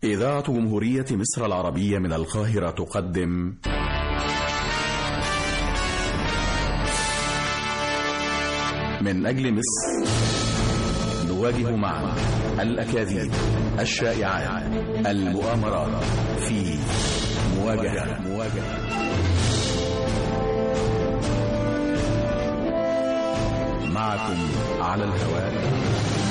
إذاعة جمهورية مصر العربية من القاهرة تقدم من أجل مصر نواجه معا الأكاذيب الشائعات المؤامرات في مواجهة مواجهة معكم على الهواء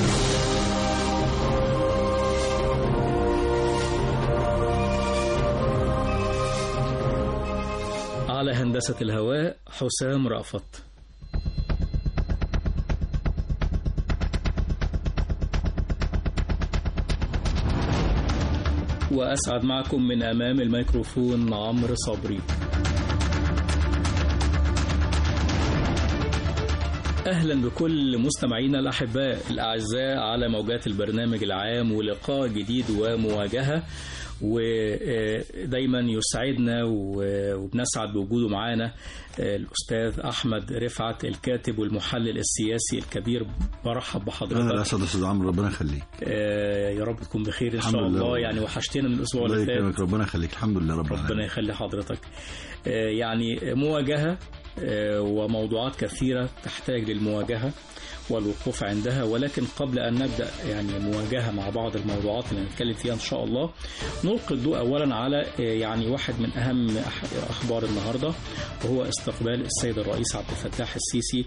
على هندسة الهواء حسام رأفت وأسعد معكم من أمام الميكروفون عمرو صبري أهلا بكل مستمعينا الأحباء الأعزاء على موجات البرنامج العام ولقاء جديد ومواجهة ودايما يسعدنا وبنسعد بوجوده معانا الأستاذ أحمد رفعت الكاتب والمحلل السياسي الكبير برحب بحضرتك انا الاسد استاذ عمرو ربنا يخليك يا رب تكون بخير إن الحمد شاء لله. الله يعني وحشتنا من الأسبوع الله اللي فات يكرمك ربنا يخليك الحمد لله رب ربنا العالمين يخلي حضرتك آه، يعني مواجهة آه، وموضوعات كثيرة تحتاج للمواجهة والوقوف عندها ولكن قبل أن نبدأ يعني مواجهة مع بعض الموضوعات اللي هنتكلم فيها إن شاء الله نلقي الضوء أولا على آه، يعني واحد من أهم أح- أخبار النهاردة وهو استقبال السيد الرئيس عبد الفتاح السيسي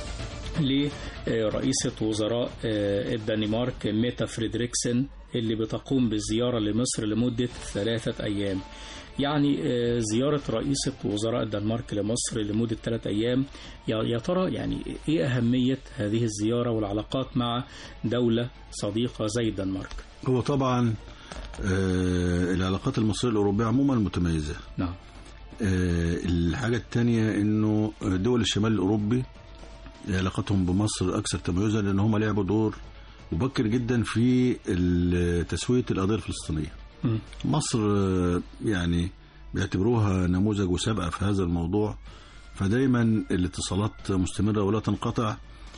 لرئيسة وزراء آه، الدنمارك ميتا فريدريكسن اللي بتقوم بالزيارة لمصر لمدة ثلاثة أيام يعني آه، زيارة رئيسة وزراء الدنمارك لمصر لمدة ثلاثة أيام يا يا ترى يعني إيه أهمية هذه الزيارة والعلاقات مع دولة صديقة زي الدنمارك هو طبعا آه العلاقات المصريه الاوروبيه عموما متميزه نعم آه الحاجه الثانيه انه دول الشمال الاوروبي علاقتهم بمصر اكثر تميزا لان هم لعبوا دور مبكر جدا في ال- تسويه القضيه الفلسطينيه مم. مصر آه، يعني بيعتبروها نموذج وسابقه في هذا الموضوع فدايما الاتصالات مستمره ولا تنقطع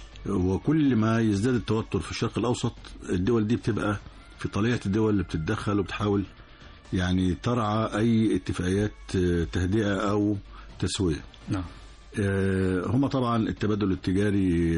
وكل ما يزداد التوتر في الشرق الاوسط الدول دي بتبقى في طليعه الدول اللي بتتدخل وبتحاول يعني ترعى اي اتفاقيات آه، تهدئه او تسويه نعم آه، هم طبعا التبادل التجاري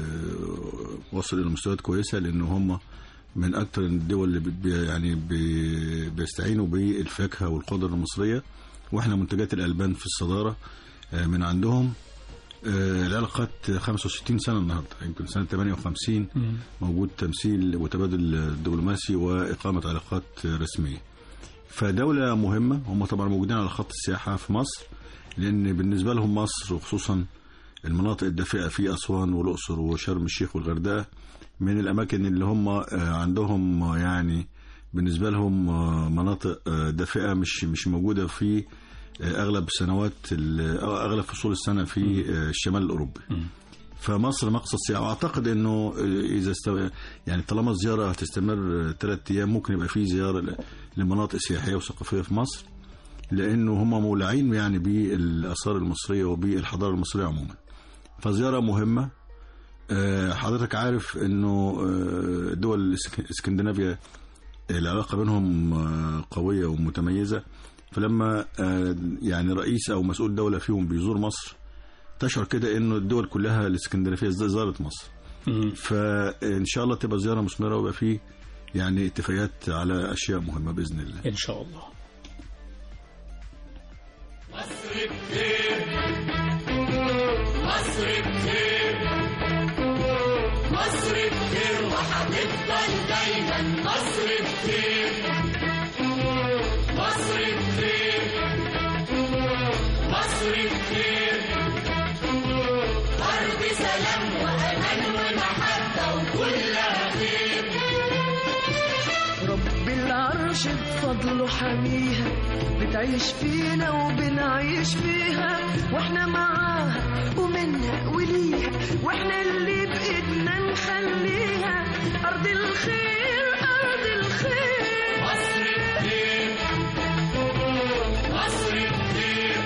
آه، وصل الى مستويات كويسه لان هم من اكثر الدول اللي بي يعني بي بيستعينوا بالفاكهه والخضر المصريه واحنا منتجات الالبان في الصداره آه، من عندهم آه، العلاقات 65 سنه النهارده يمكن سنه 58 مم. موجود تمثيل وتبادل دبلوماسي واقامه علاقات رسميه. فدوله مهمه هم طبعا موجودين على خط السياحه في مصر لان بالنسبه لهم مصر وخصوصا المناطق الدافئه في اسوان والاقصر وشرم الشيخ والغردقه من الاماكن اللي هم آه، عندهم آه، يعني بالنسبه لهم آه، مناطق آه، دافئه مش مش موجوده في آه، اغلب سنوات ال- أو اغلب فصول السنه في آه، الشمال الاوروبي. مم. فمصر مقصد سياحي واعتقد انه اذا استو... يعني طالما الزياره هتستمر ثلاث ايام ممكن يبقى في زياره ل- لمناطق سياحيه وثقافيه في مصر لانه هم مولعين يعني بالاثار المصريه وبالحضاره المصريه عموما. فزياره مهمه آه، حضرتك عارف انه آه، دول الإسك- اسكندنافيا العلاقه بينهم آه، قويه ومتميزه فلما آه، يعني رئيس او مسؤول دوله فيهم بيزور مصر تشعر كده انه الدول كلها الاسكندنافيه زارت مصر مم. فان شاء الله تبقى زياره مثمره ويبقى فيه يعني اتفاقيات على اشياء مهمه باذن الله إن شاء الله مصر بخير وهتفضل دايما مصر بخير مصر بخير مصر بخير أرض سلام وأمان ومحبة وكلها خير رب العرش بفضله حميها بتعيش فينا وبنعيش فيها واحنا معاها ومنها وليها واحنا اللي بايدنا نخليها ارض الخير ارض الخير مصر بخير مصر بخير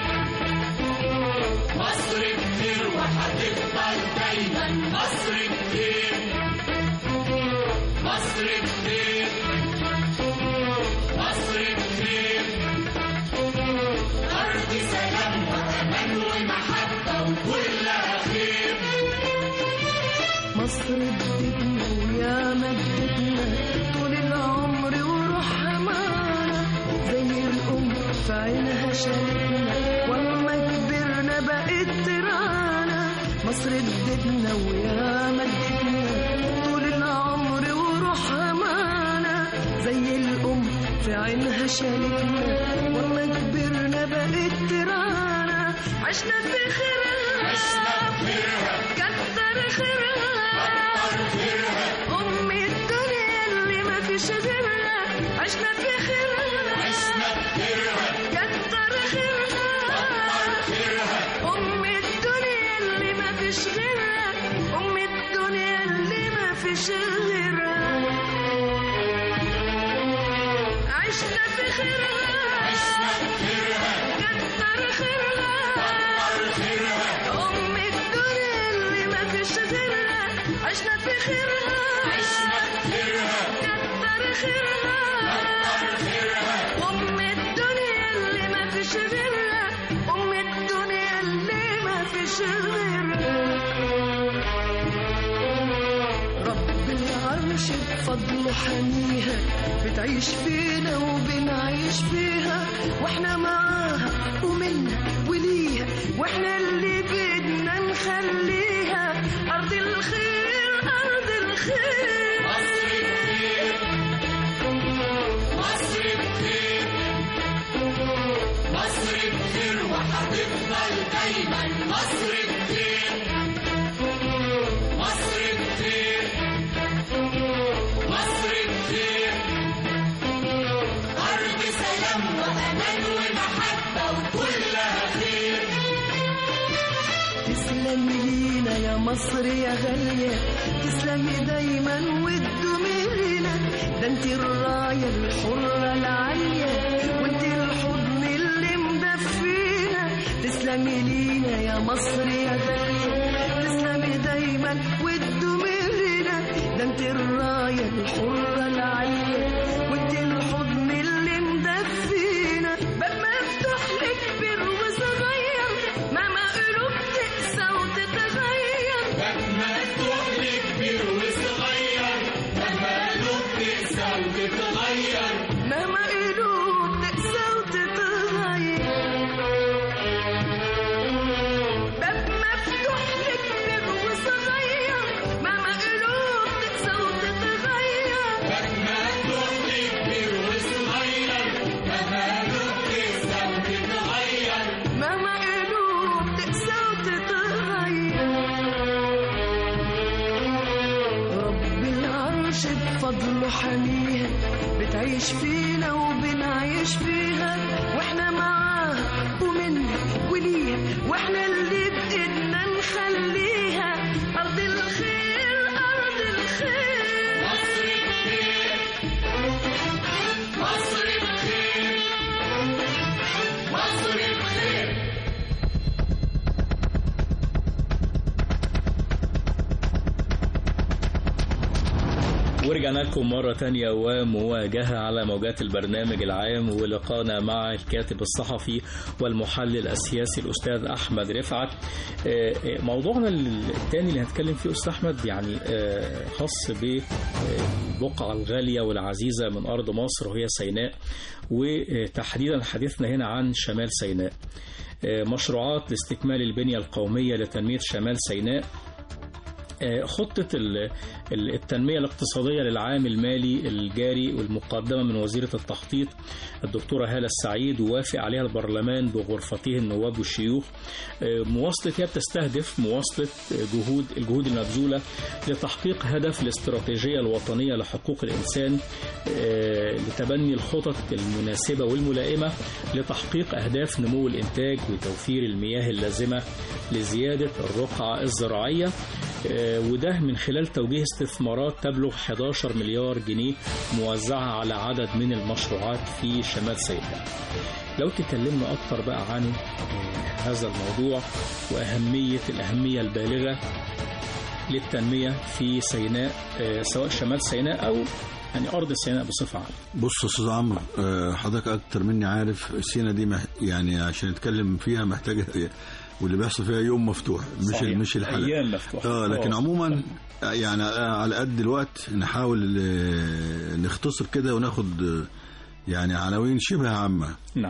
مصر بخير وهتفضل دايما مصر بخير مصر بخير شالتنا واما كبرنا بقت ترانا مصر ادتنا ويا مدتنا طول العمر وروحها معانا زي الام في عينها شالتنا واما كبرنا بقت ترانا عشنا في خيرها كتر خيرها أم الدنيا اللي ما فيش غيرها عشنا في خيرها كتر خيرها أم الدنيا اللي ما فيش غيرها أم الدنيا اللي ما فيش غيرها عشنا في خيرها كتر خيرها أم الدنيا اللي ما فيش غيرها عشنا في خيرها كتر خيرها أم الدنيا اللي ما فيش غيرها أم الدنيا اللي ما فيش غيرها رب العرش بفضله حميها بتعيش فينا وبنعيش فيها واحنا معاها ومنها وليها واحنا اللي بدنا نخليها أرض الخير أرض الخير مصر بخير مصر بخير وهتفضل دايما مصر بخير مصر بخير مصر بخير أرض سلام وأمان ومحبة وكلها خير تسلمي لينا يا مصر يا غالية تسلمي دايما وتدومينا ده انت الراية الحرة العالية وانت الحضن اللي مدفينا تسلمي لينا يا مصر يا غالية تسلمي دايما وتدومينا ده انت الراية الحرة العالية وانت الحضن اللي مدفينا باب مفتوح لكبير وصغير مهما قلوب تقسى وتتغير مفتوح لكبير وصغير لما قلوب تقسى وتتغير مهما قلوب تقسى وتتغير باب مفتوح لكبير وصغير مهما قلوب تقسى وتتغير مفتوح لكبير وصغير لما قلوب تقسى وتتغير مهما قلوب تقسى وتتغير رب العرش بفضله حميها بتعيش فينا وبنعيش فيها واحنا معاها ومنها وليها واحنا اللي بإيدنا نخليها أرض الخير أرض الخير مصر بخير مصر بخير مصر بخير ورجعنا لكم مرة تانية ومواجهة على موجات البرنامج العام ولقانا مع الكاتب الصحفي والمحلل السياسي الأستاذ أحمد رفعت آه، آه، موضوعنا الثاني اللي هنتكلم فيه أستاذ أحمد يعني آه، خاص بالبقعة الغالية والعزيزة من أرض مصر وهي سيناء وتحديدا حديثنا هنا عن شمال سيناء آه، مشروعات لاستكمال البنية القومية لتنمية شمال سيناء آه، خطة ال- ال- التنمية الاقتصادية للعام المالي الجاري والمقدمة من وزيرة التخطيط الدكتورة هالة السعيد ووافق عليها البرلمان بغرفته النواب والشيوخ آه، مواصلة هي بتستهدف مواصلة جهود الجهود المبذولة لتحقيق هدف الاستراتيجية الوطنية لحقوق الإنسان آه، لتبني الخطط المناسبة والملائمة لتحقيق أهداف نمو الإنتاج وتوفير المياه اللازمة لزيادة الرقعة الزراعية آه، وده من خلال توجيه استثمارات تبلغ 11 مليار جنيه موزعة على عدد من المشروعات في شمال سيناء لو تكلمنا أكتر بقى عن آه، هذا الموضوع وأهمية الأهمية البالغة للتنمية في سيناء آه، سواء شمال سيناء أو يعني أرض سيناء بصفة عامة بص يا استاذ عمرو آه، حضرتك اكتر مني عارف سينا دي مح... يعني عشان نتكلم فيها محتاجه واللي بيحصل فيها يوم مفتوح مش صحيح. مش الحلقه أيام مفتوحة اه لكن آه. عموما يعني على قد الوقت نحاول آه، نختصر كده وناخد آه، يعني عناوين شبه عامه نعم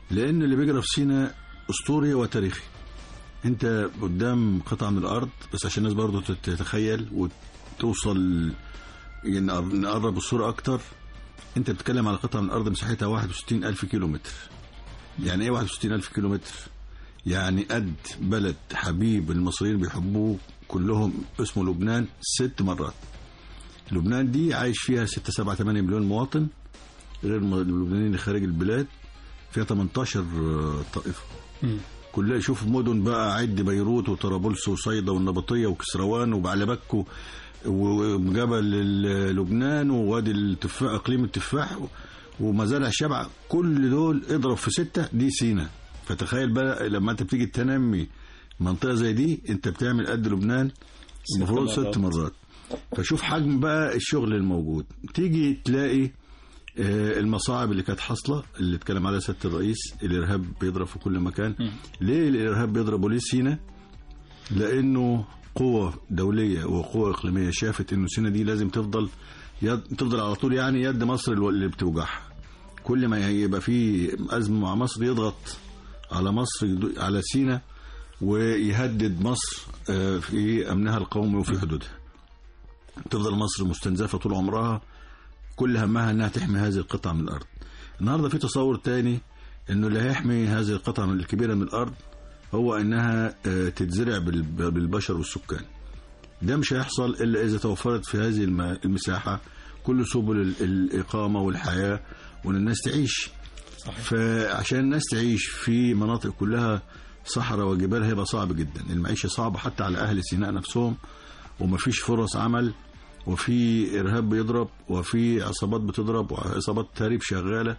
لان اللي بيجرى في سينا اسطوري وتاريخي انت قدام قطعه من الارض بس عشان الناس برضو تتخيل وتوصل يعني نقرب الصوره اكتر انت بتتكلم على قطعه من الارض مساحتها 61 الف كيلو متر يعني ايه 61 الف كيلو متر يعني قد بلد حبيب المصريين بيحبوه كلهم اسمه لبنان ست مرات لبنان دي عايش فيها 6 7 8 مليون مواطن غير الم- اللبنانيين اللي خارج البلاد فيها 18 طائفه مم. كلها شوف مدن بقى عد بيروت وطرابلس وصيدا والنبطيه وكسروان وبعلبك و- وجبل ال- لبنان ووادي التفاح اقليم التفاح و- ومزارع الشبع كل دول اضرب في سته دي سينا فتخيل بقى لما انت بتيجي تنمي منطقه زي دي انت بتعمل قد لبنان المفروض مرات. ست مرات فشوف حجم بقى الشغل الموجود تيجي تلاقي آه، المصاعب اللي كانت حاصله اللي اتكلم عليها سياده الرئيس الارهاب بيضرب في كل مكان ليه الارهاب بيضرب وليه سينا لانه قوة دولية وقوة إقليمية شافت إنه سينا دي لازم تفضل يد تفضل على طول يعني يد مصر الو- اللي بتوجعها كل ما يبقى في أزمة مع مصر يضغط على مصر يدو- على سينا ويهدد مصر آه، في أمنها القومي وفي حدودها تفضل مصر مستنزفة طول عمرها كل همها انها تحمي هذه القطعة من الارض النهاردة في تصور تاني انه اللي هيحمي هذه القطعة من- الكبيرة من الارض هو انها آه، تتزرع بال- بالبشر والسكان ده مش هيحصل الا اذا توفرت في هذه الم- المساحة كل سبل ال- الاقامة والحياة وان الناس تعيش صحيح. فعشان الناس تعيش في مناطق كلها صحراء وجبال هيبقى صعب جدا المعيشة صعبة حتى على أهل سيناء نفسهم ومفيش فرص عمل وفي إرهاب بيضرب وفي عصابات بتضرب وعصابات تهريب شغالة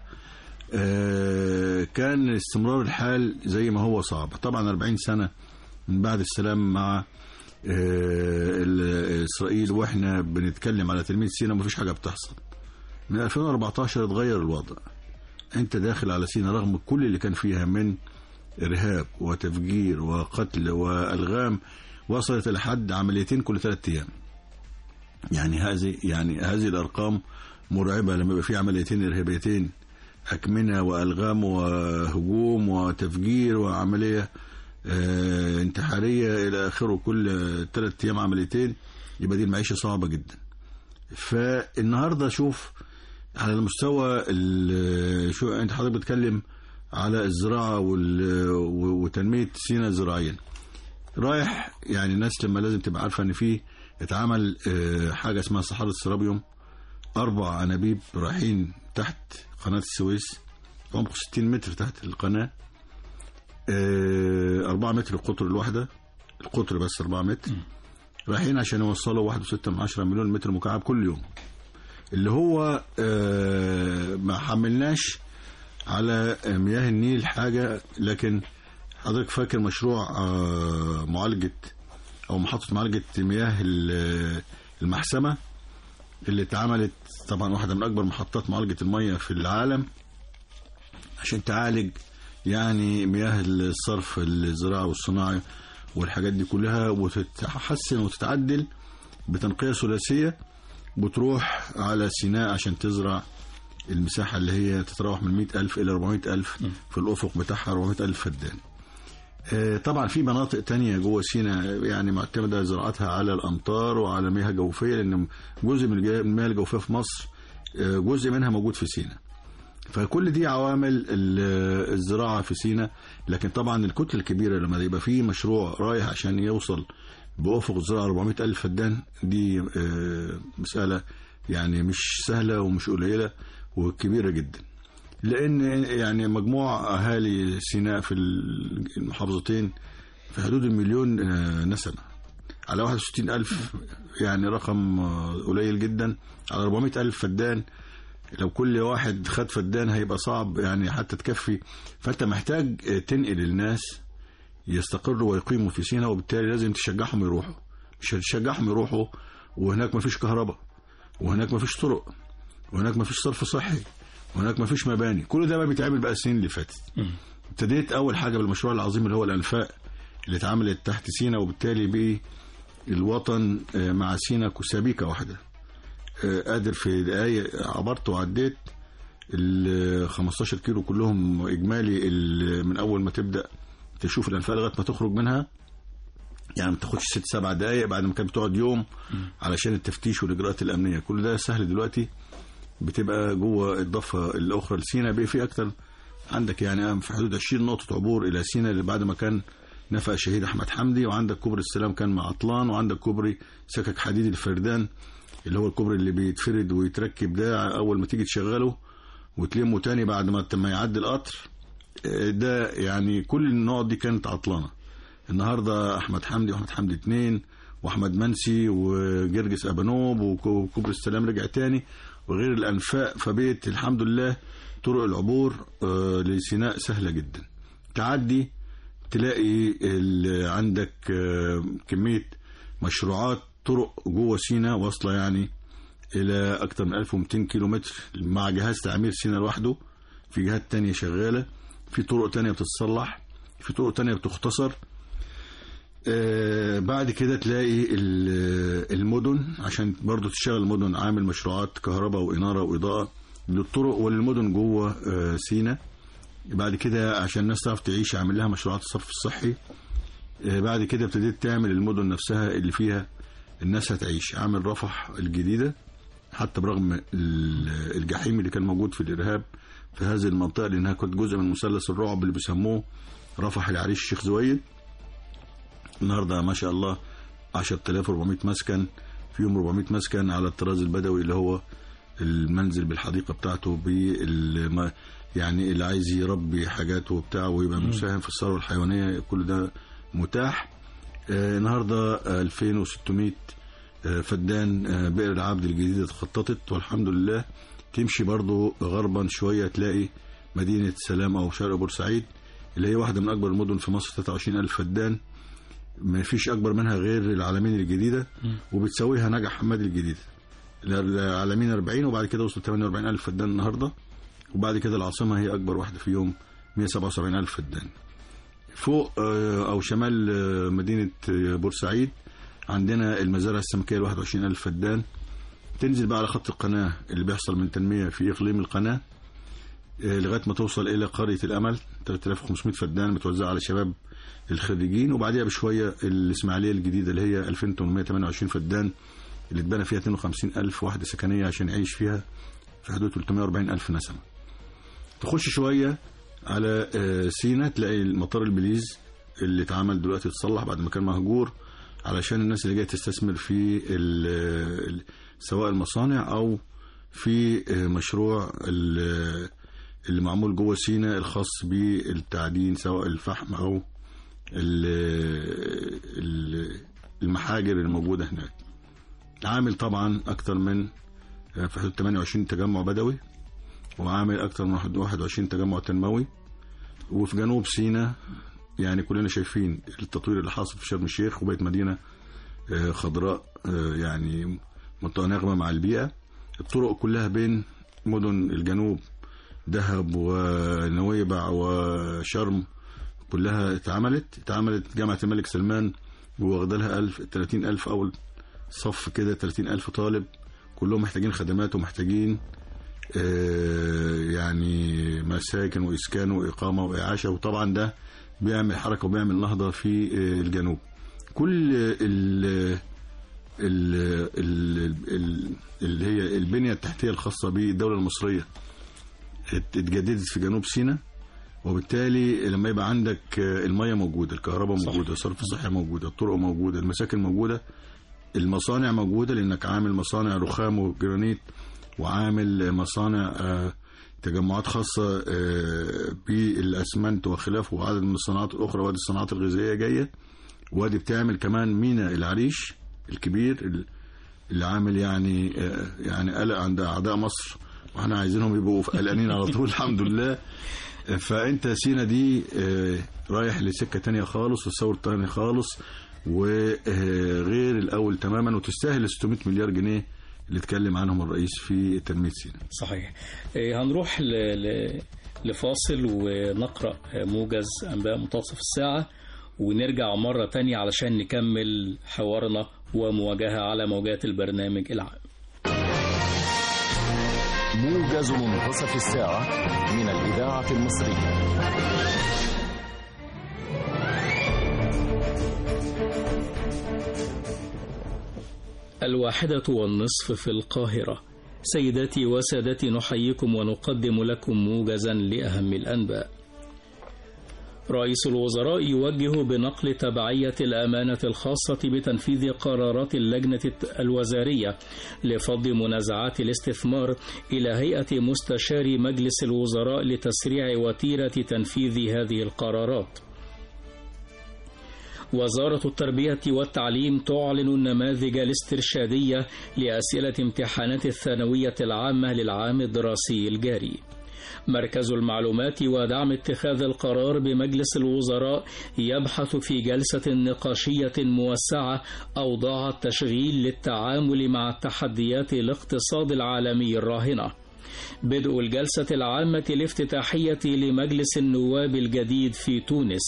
آه، كان استمرار الحال زي ما هو صعب طبعا 40 سنة من بعد السلام مع آه، ال- إسرائيل وإحنا بنتكلم على تلميذ سينا مفيش حاجة بتحصل من 2014 اتغير الوضع انت داخل على سينا رغم كل اللي كان فيها من ارهاب وتفجير وقتل والغام وصلت الى حد عمليتين كل ثلاثة ايام يعني هذه يعني هذه الارقام مرعبه لما يبقى في عمليتين ارهابيتين اكمنه والغام وهجوم وتفجير وعمليه آه، انتحاريه الى اخره كل ثلاث ايام عمليتين يبقى دي المعيشه صعبه جدا فالنهارده شوف على المستوى ال- شو انت حضرتك بتتكلم على الزراعه وال- و- وتنميه سينا زراعيا رايح يعني الناس لما لازم تبقى عارفه ان في اتعمل آه، حاجه اسمها صحاري السرابيوم اربع انابيب رايحين تحت قناه السويس عمق 60 متر تحت القناه 4 متر القطر الواحده القطر بس 4 متر رايحين عشان يوصلوا 1.6 من 10 مليون متر مكعب كل يوم اللي هو آه، ما حملناش على مياه النيل حاجة لكن حضرتك فاكر مشروع آه، معالجة أو محطة معالجة مياه ال- المحسمة اللي اتعملت طبعا واحدة من أكبر محطات معالجة المياه في العالم عشان تعالج يعني مياه الصرف الزراعي والصناعي والحاجات دي كلها وتتحسن وتتعدل بتنقية ثلاثية بتروح على سيناء عشان تزرع المساحة اللي هي تتراوح من 100 ألف إلى 400 ألف في الأفق بتاعها 400 ألف فدان آه، طبعا في مناطق تانية جوه سيناء يعني معتمدة زراعتها على الأمطار وعلى مياه جوفية لأن جزء من الجا- المياه الجوفية في مصر آه، جزء منها موجود في سيناء فكل دي عوامل ال- الزراعة في سيناء لكن طبعا الكتلة الكبيرة لما يبقى في مشروع رايح عشان يوصل بأفق الزراعة 400 ألف فدان دي آه، مسألة يعني مش سهلة ومش قليلة وكبيرة جدا لأن يعني مجموع أهالي سيناء في المحافظتين في حدود المليون آه، نسمة على 61 ألف يعني رقم آه، قليل جدا على 400 ألف فدان لو كل واحد خد فدان هيبقى صعب يعني حتى تكفي فأنت محتاج آه، تنقل الناس يستقروا ويقيموا في سيناء وبالتالي لازم تشجعهم يروحوا مش هتشجعهم يروحوا وهناك مفيش كهرباء وهناك مفيش طرق وهناك مفيش صرف صحي وهناك مفيش مباني كل ده بقى بيتعمل بقى السنين اللي فاتت ابتديت اول حاجه بالمشروع العظيم اللي هو الانفاق اللي اتعملت تحت سينا وبالتالي بقي الوطن آه، مع سينا سبيكه واحده آه، قادر في دقايق عبرت وعديت ال 15 كيلو كلهم اجمالي ال- من اول ما تبدا تشوف الانفاق لغايه ما تخرج منها يعني ما تاخدش ست سبع دقائق بعد ما كانت بتقعد يوم علشان التفتيش والاجراءات الامنيه كل ده سهل دلوقتي بتبقى جوه الضفه الاخرى لسينا بقى في اكتر عندك يعني في حدود 20 نقطه عبور الى سينا اللي بعد ما كان نفق الشهيد احمد حمدي وعندك كوبري السلام كان مع عطلان وعندك كوبري سكك حديد الفردان اللي هو الكوبري اللي بيتفرد ويتركب ده اول ما تيجي تشغله وتلمه تاني بعد ما ما يعدي القطر آه، ده يعني كل النقط دي كانت عطلانه النهارده احمد حمدي واحمد حمدي اتنين واحمد منسي وجرجس ابانوب وكوبري السلام رجع تاني وغير الانفاق فبقت الحمد لله طرق العبور آه، لسيناء سهله جدا تعدي تلاقي ال- عندك آه، كميه مشروعات طرق جوه سيناء واصله يعني الى اكثر من 1200 كيلو متر مع جهاز تعمير سيناء لوحده في جهات تانية شغاله في طرق تانية بتتصلح في طرق تانية بتختصر آه، بعد كده تلاقي ال- المدن عشان برضو تشتغل المدن عامل مشروعات كهرباء وإنارة وإضاءة للطرق وللمدن جوه آه، سينا بعد كده عشان الناس تعرف تعيش عامل لها مشروعات الصرف الصحي آه، بعد كده ابتديت تعمل المدن نفسها اللي فيها الناس هتعيش عامل رفح الجديدة حتى برغم ال- الجحيم اللي كان موجود في الإرهاب في هذه المنطقة لأنها كانت جزء من مثلث الرعب اللي بيسموه رفح العريش الشيخ زويد النهارده ما شاء الله 10400 مسكن فيهم 400 مسكن على الطراز البدوي اللي هو المنزل بالحديقه بتاعته بالما يعني اللي عايز يربي حاجاته وبتاع ويبقى مساهم في الثروه الحيوانيه كل ده متاح آه النهارده آه، 2600 آه، فدان آه، بئر العبد الجديده اتخططت والحمد لله تمشي برضو غربا شويه تلاقي مدينه سلام او شرق بورسعيد اللي هي واحده من اكبر المدن في مصر 23000 فدان ما فيش اكبر منها غير العالمين الجديده وبتساويها نجع حماد الجديده العالمين 40 وبعد كده وصلت 48 الف فدان النهارده وبعد كده العاصمه هي اكبر واحده فيهم 177 الف فدان فوق آه، او شمال آه، مدينه آه، بورسعيد عندنا المزارع السمكيه ال 21 الف فدان تنزل بقى على خط القناه اللي بيحصل من تنميه في اقليم القناه آه، لغايه ما توصل الى قريه الامل 3500 فدان متوزعه على شباب الخريجين وبعديها بشويه الاسماعيليه الجديده اللي هي 2828 فدان اللي اتبنى فيها 52 ألف وحدة سكنية عشان يعيش فيها في حدود 340 ألف نسمة تخش شوية على آه، سينا تلاقي المطار البليز اللي اتعمل دلوقتي اتصلح بعد ما كان مهجور علشان الناس اللي جايه تستثمر في ال- ال- سواء المصانع او في آه، مشروع ال- اللي معمول جوه سينا الخاص بالتعدين سواء الفحم او ال- ال- المحاجر الموجوده هناك عامل طبعا اكتر من آه، في حدود 28 تجمع بدوي وعامل اكتر من 21 تجمع تنموي وفي جنوب سيناء يعني كلنا شايفين التطوير اللي حاصل في شرم الشيخ وبقت مدينه آه، خضراء آه، يعني متناغمه مع البيئه الطرق كلها بين مدن الجنوب دهب ونويبع وشرم كلها اتعملت اتعملت جامعه الملك سلمان واخده لها 1000 30000 اول صف كده 30000 طالب كلهم محتاجين خدمات ومحتاجين آه، يعني مساكن واسكان واقامه واعاشه وطبعا ده بيعمل حركه وبيعمل نهضه في آه، الجنوب كل ال ال ال ال اللي هي البنيه التحتيه الخاصه بالدوله المصريه ات- اتجددت في جنوب سيناء وبالتالي لما يبقى عندك آه، الميه موجوده الكهرباء صح. موجوده الصرف الصحي موجوده الطرق موجوده المساكن موجوده المصانع موجوده لانك عامل مصانع رخام وجرانيت وعامل مصانع آه، تجمعات خاصه آه، بالاسمنت وخلافه وعدد من الصناعات الاخرى وادي الصناعات الغذائيه جايه وادي بتعمل كمان مينا العريش الكبير ال- اللي عامل يعني آه، يعني قلق عند اعداء مصر واحنا عايزينهم يبقوا قلقانين على طول الحمد لله آه، فانت سينا دي آه، رايح لسكه تانية خالص وتصور تاني خالص وغير الاول تماما وتستاهل 600 مليار جنيه اللي اتكلم عنهم الرئيس في تنميه سينا صحيح إيه، هنروح ل... ل... لفاصل ونقرأ موجز أنباء منتصف الساعة ونرجع مرة تانية علشان نكمل حوارنا ومواجهة على موجات البرنامج العام موجز منتصف الساعة من الإذاعة المصرية الواحدة والنصف في القاهرة سيداتي وسادتي نحييكم ونقدم لكم موجزا لأهم الأنباء رئيس الوزراء يوجه بنقل تبعية الأمانة الخاصة بتنفيذ قرارات اللجنة الوزارية لفض منازعات الاستثمار إلى هيئة مستشار مجلس الوزراء لتسريع وتيرة تنفيذ هذه القرارات. وزارة التربية والتعليم تعلن النماذج الاسترشادية لأسئلة امتحانات الثانوية العامة للعام الدراسي الجاري. مركز المعلومات ودعم اتخاذ القرار بمجلس الوزراء يبحث في جلسة نقاشية موسعة أوضاع التشغيل للتعامل مع التحديات الاقتصاد العالمي الراهنة. بدء الجلسة العامة الافتتاحية لمجلس النواب الجديد في تونس.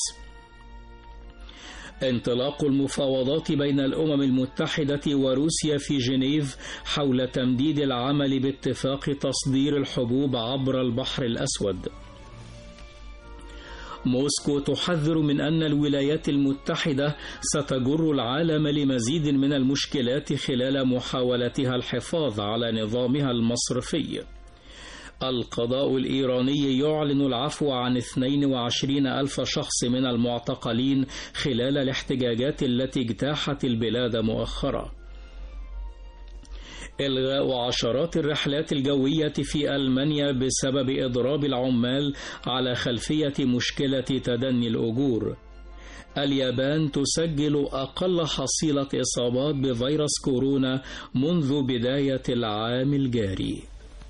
انطلاق المفاوضات بين الأمم المتحدة وروسيا في جنيف حول تمديد العمل باتفاق تصدير الحبوب عبر البحر الأسود. موسكو تحذر من أن الولايات المتحدة ستجر العالم لمزيد من المشكلات خلال محاولتها الحفاظ على نظامها المصرفي. القضاء الإيراني يعلن العفو عن 22 ألف شخص من المعتقلين خلال الاحتجاجات التي اجتاحت البلاد مؤخرا إلغاء عشرات الرحلات الجوية في ألمانيا بسبب إضراب العمال على خلفية مشكلة تدني الأجور اليابان تسجل أقل حصيلة إصابات بفيروس كورونا منذ بداية العام الجاري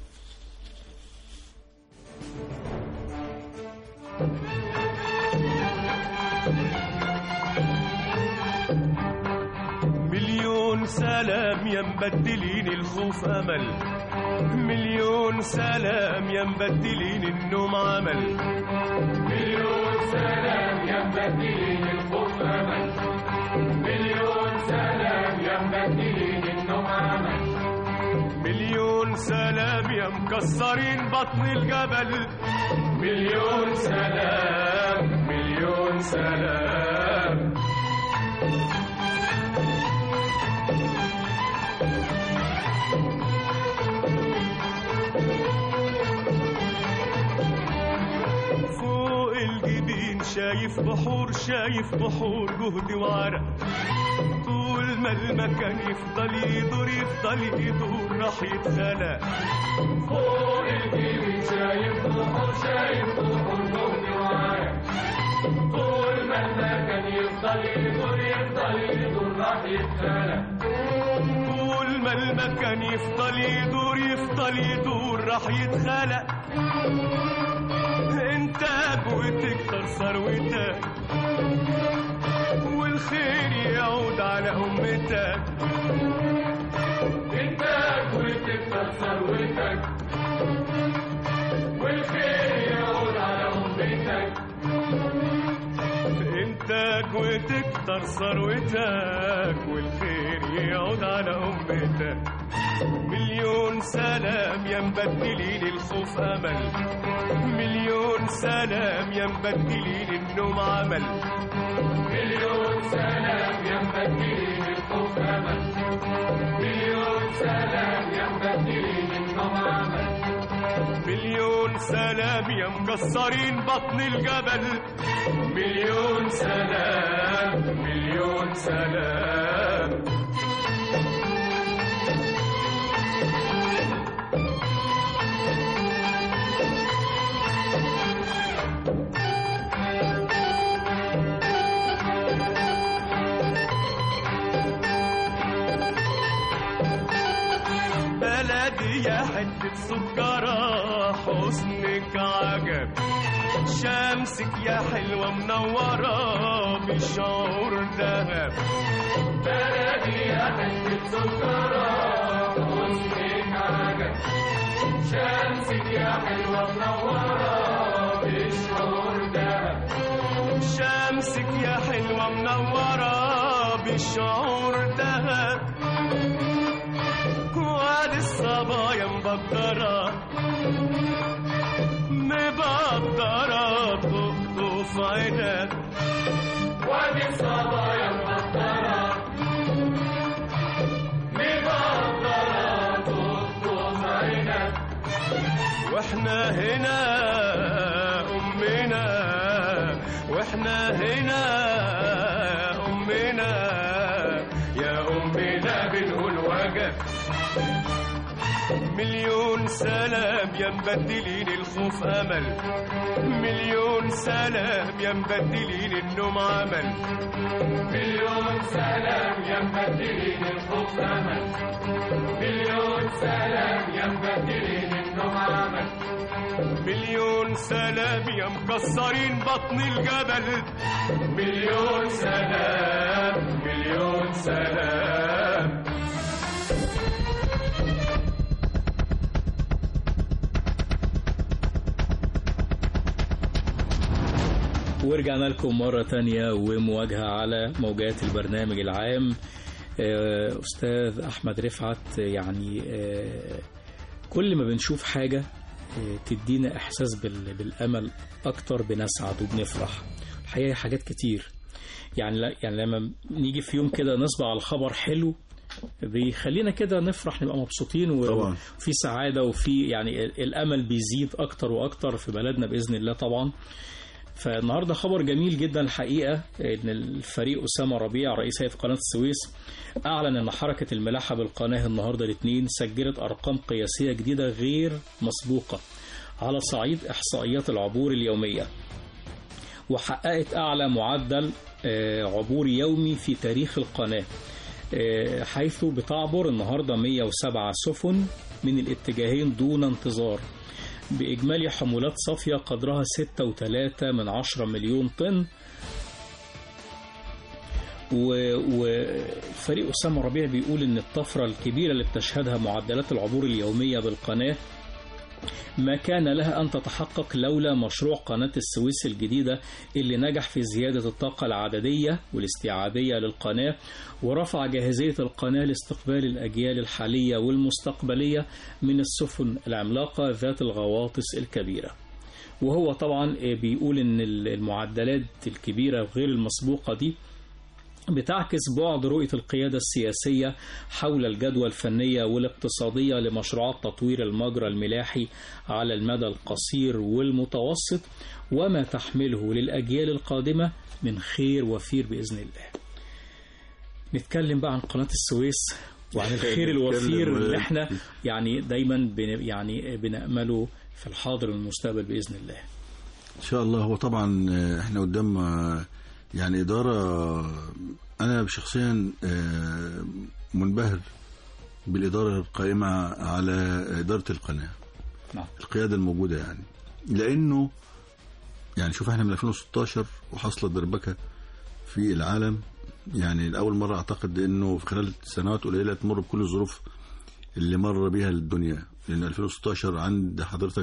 مليون سلام يا مبدلين الخوف امل مليون سلام يا مبدلين النوم عمل مليون سلام يا مبدلين الخوف امل مليون سلام يا مبدلين النوم عمل مليون سلام يا مكسرين بطن الجبل مليون سلام مليون سلام فوق الجبين شايف بحور شايف بحور جهد وعرق طول ما المكان يفضل يدور يفضل يدور راح يتخلق فوق الجبين شايف بحور شايف بحور جهد وعرق طول ما المكان يفضل يدور يفضل يدور راح يتخلق طول ما المكان يفضل يدور يفضل يدور راح يتخلق انتاج وتكتر ثروتك والخير يعود على امتك انتاج وتكتر ثروتك والخير يعود على امتك انتاج وتكتر ثروتك والخير يعود على امتك مليون سلام يا مبدلين الخوف امل مليون سلام يا مبدلين النوم عمل مليون سلام يا مبدلين الخوف امل مليون سلام يا مبدلين النوم عمل مليون سلام يا مكسرين بطن الجبل مليون سلام مليون سلام بلدي يا حتة سكرة حسنك عجب شمسك يا حلوة منورة بشعور دهب بلدي يا حتة سكرة حسنك عجب شمسك يا حلوة منورة بشعور دهب شمسك يا حلوة منورة بشعور دهب وادي الصبايا مبكرة مبقرة تقطف عينك وادي الصبايا مبطرة مبطرة تقطف عينك واحنا هنا امنا واحنا هنا امنا يا امنا بنقول وجب مليون سلام يا مبدلين الخوف امل مليون سلام يا مبدلين النوم عمل مليون سلام يا مبدلين الخوف امل مليون سلام يا مبدلين النوم عمل مليون سلام يا مكسرين بطن الجبل مليون سلام مليون سلام ورجعنا لكم مرة تانية ومواجهة على موجات البرنامج العام آه، أستاذ أحمد رفعت يعني آه، كل ما بنشوف حاجة آه، تدينا إحساس بال- بالأمل أكتر بنسعد وبنفرح الحقيقة حاجات كتير يعني لا يعني لما نيجي في يوم كده نصبح على خبر حلو بيخلينا كده نفرح نبقى مبسوطين و- طبعا. وفي سعادة وفي يعني الأمل بيزيد أكتر وأكتر في بلدنا بإذن الله طبعا فالنهارده خبر جميل جدا الحقيقه ان الفريق اسامه ربيع رئيس هيئه قناه السويس اعلن ان حركه الملاحه بالقناه النهارده الاثنين سجلت ارقام قياسيه جديده غير مسبوقه على صعيد احصائيات العبور اليوميه وحققت اعلى معدل آه، عبور يومي في تاريخ القناه آه، حيث بتعبر النهارده 107 سفن من الاتجاهين دون انتظار بإجمالي حمولات صافية قدرها 6.3 من 10 مليون طن و- وفريق أسامة ربيع بيقول إن الطفرة الكبيرة اللي بتشهدها معدلات العبور اليومية بالقناة ما كان لها أن تتحقق لولا مشروع قناة السويس الجديدة اللي نجح في زيادة الطاقة العددية والاستيعابية للقناة ورفع جاهزية القناة لاستقبال الأجيال الحالية والمستقبلية من السفن العملاقة ذات الغواطس الكبيرة وهو طبعا بيقول ان المعدلات الكبيرة غير المسبوقة دي بتعكس بعد رؤية القيادة السياسية حول الجدوى الفنية والاقتصادية لمشروعات تطوير المجرى الملاحي على المدى القصير والمتوسط وما تحمله للأجيال القادمة من خير وفير بإذن الله نتكلم بقى عن قناة السويس وعن الخير الوفير اللي احنا يعني دايما بن يعني بنأمله في الحاضر والمستقبل بإذن الله ان شاء الله هو طبعا آه، احنا قدام آه، يعني اداره انا شخصيا آه، منبهر بالاداره القائمه على اداره القناه نعم. القياده الموجوده يعني لانه يعني شوف احنا من 2016 وحصلت دربكه في العالم يعني لاول مره اعتقد انه في خلال سنوات قليله تمر بكل الظروف اللي مر بها الدنيا لان 2016 عند حضرتك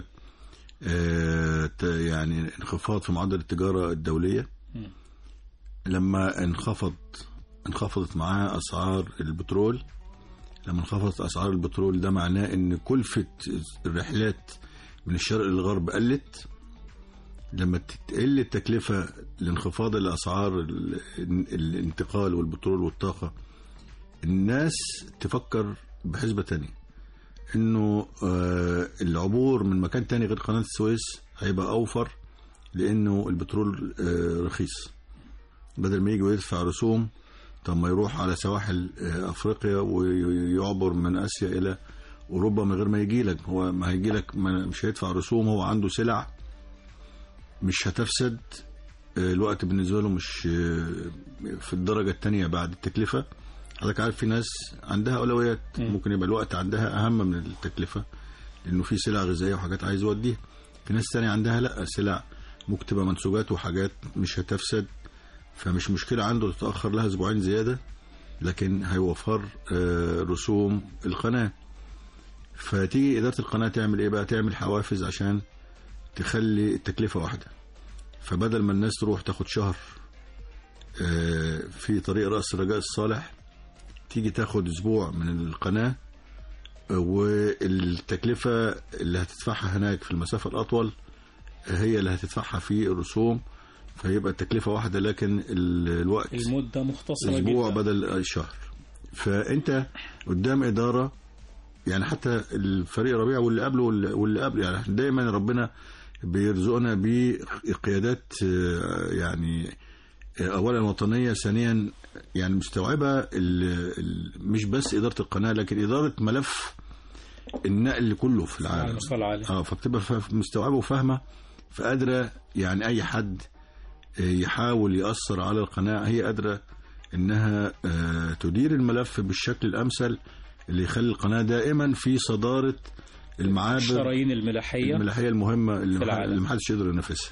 آه، ت- يعني انخفاض في معدل التجاره الدوليه مم. لما انخفض انخفضت معاه اسعار البترول لما انخفضت اسعار البترول ده معناه ان كلفه الرحلات من الشرق للغرب قلت لما تقل التكلفه لانخفاض الاسعار ال- الانتقال والبترول والطاقه الناس تفكر بحسبه تانية انه آه، العبور من مكان تاني غير قناه السويس هيبقى اوفر لانه البترول آه، رخيص بدل ما يجي ويدفع رسوم طب ما يروح على سواحل آه، افريقيا ويعبر من اسيا الى اوروبا من غير ما يجي لك هو ما هيجي لك ما- مش هيدفع رسوم هو عنده سلع مش هتفسد آه، الوقت بالنسبه له مش آه، في الدرجه الثانيه بعد التكلفه حضرتك عارف في ناس عندها اولويات مم. ممكن يبقى الوقت عندها اهم من التكلفه لانه في سلع غذائيه وحاجات عايز يوديها في ناس تانية عندها لا سلع ممكن تبقى منسوجات وحاجات مش هتفسد فمش مشكلة عنده تتأخر لها أسبوعين زيادة لكن هيوفر آه، رسوم القناة فتيجي إدارة القناة تعمل إيه بقى تعمل حوافز عشان تخلي التكلفة واحدة فبدل ما الناس تروح تاخد شهر آه، في طريق رأس الرجاء الصالح تيجي تاخد أسبوع من القناة والتكلفة اللي هتدفعها هناك في المسافة الأطول هي اللي هتدفعها في الرسوم فيبقى التكلفة واحدة لكن ال- الوقت المدة مختصرة اسبوع جدا بدل الشهر فانت قدام اداره يعني حتى الفريق ربيع واللي قبله واللي واللي قبله يعني إحنا دايما ربنا بيرزقنا بقيادات آه، يعني آه، اولا وطنيه ثانيا يعني مستوعبه ال- ال- مش بس اداره القناه لكن اداره ملف النقل كله في على العالم مستوى العالم اه فبتبقى فا- مستوعبه وفاهمه فقادره يعني اي حد آه، يحاول ياثر على القناه هي قادره انها آه، تدير الملف بالشكل الامثل اللي يخلي القناه دائما في صداره المعابر الشرايين الملاحية الملاحيه المهمه اللي في مح- العالم. اللي محدش يقدر ينافسها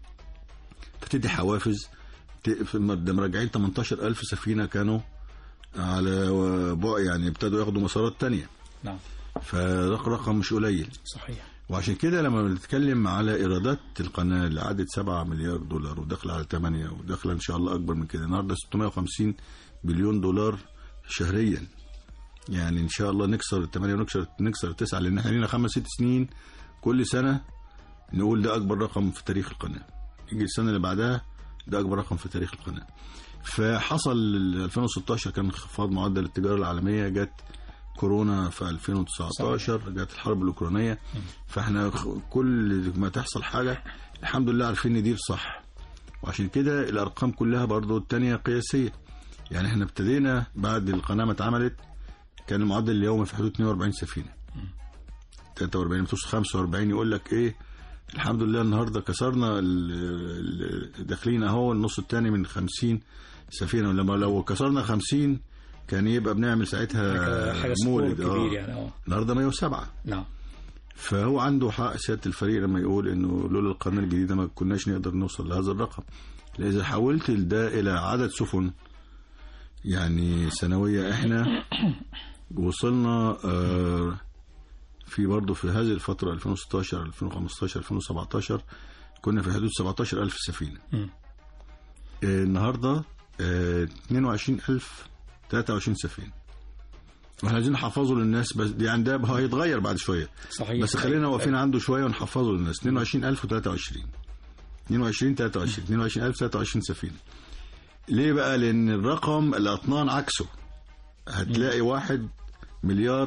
فتدي حوافز ت- في مد- مراجعين 18000 سفينه كانوا على بعد يعني ابتدوا ياخدوا مسارات تانية نعم فرقم مش قليل صحيح وعشان كده لما بنتكلم على ايرادات القناه اللي عدت 7 مليار دولار وداخله على 8 وداخله ان شاء الله اكبر من كده النهارده 650 بليون دولار شهريا يعني ان شاء الله نكسر الثمانية ونكسر نكسر التسعة لان احنا لينا خمس ست سنين كل سنه نقول ده اكبر رقم في تاريخ القناه يجي السنه اللي بعدها ده اكبر رقم في تاريخ القناه فحصل 2016 كان انخفاض معدل التجاره العالميه جت كورونا في 2019 جت الحرب الاوكرانيه فاحنا خ- كل ما تحصل حاجه الحمد لله عارفين ندير صح وعشان كده الارقام كلها برضو التانية قياسيه يعني احنا ابتدينا بعد القناه ما اتعملت كان المعدل اليومي في حدود 42 سفينه 43 بتوصل 45 يقول لك ايه الحمد لله النهارده كسرنا ال- ال- داخلين اهو النص الثاني من 50 سفينه لما لو كسرنا 50 كان يبقى بنعمل ساعتها حاجة سكور مولد كبير اه يعني اه النهارده 107 نعم فهو عنده حق سياده الفريق لما يقول انه لولا القناه الجديده ما كناش نقدر نوصل لهذا الرقم لأن اذا حولت ده الى عدد سفن يعني سنويه احنا وصلنا آه، في برضه في هذه الفتره 2016 2015 2017 كنا في حدود 17000 سفينه مم. آه، النهارده آه، 22000 23 سفينه واحنا عايزين نحفظه للناس بس يعني ده هيتغير بعد شويه صحيح بس خلينا واقفين عنده شويه ونحفظه للناس 22000 و23 22 23 22000 23 سفينه ليه بقى لان الرقم الاطنان عكسه هتلاقي واحد مليار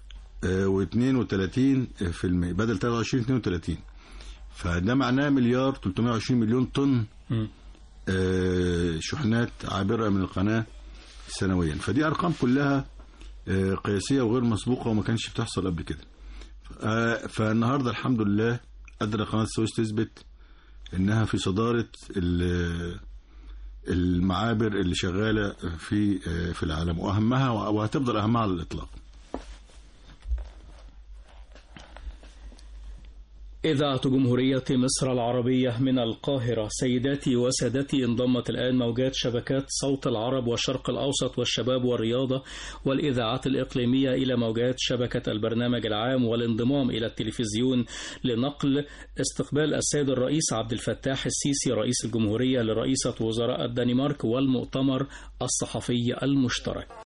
و32 في المية بدل 23 32 فده معناه مليار 320 مليون طن مم. آه، شحنات عابرة من القناة سنويا فدي أرقام كلها آه، قياسية وغير مسبوقة وما كانش بتحصل قبل كده آه، فالنهاردة الحمد لله قادرة قناة السويس تثبت إنها في صدارة ال- المعابر اللي شغالة في آه، في العالم وأهمها وهتفضل أهمها على الإطلاق إذاعة جمهورية مصر العربية من القاهرة سيداتي وسادتي انضمت الآن موجات شبكات صوت العرب والشرق الأوسط والشباب والرياضة والإذاعات الإقليمية إلى موجات شبكة البرنامج العام والانضمام إلى التلفزيون لنقل استقبال السيد الرئيس عبد الفتاح السيسي رئيس الجمهورية لرئيسة وزراء الدنمارك والمؤتمر الصحفي المشترك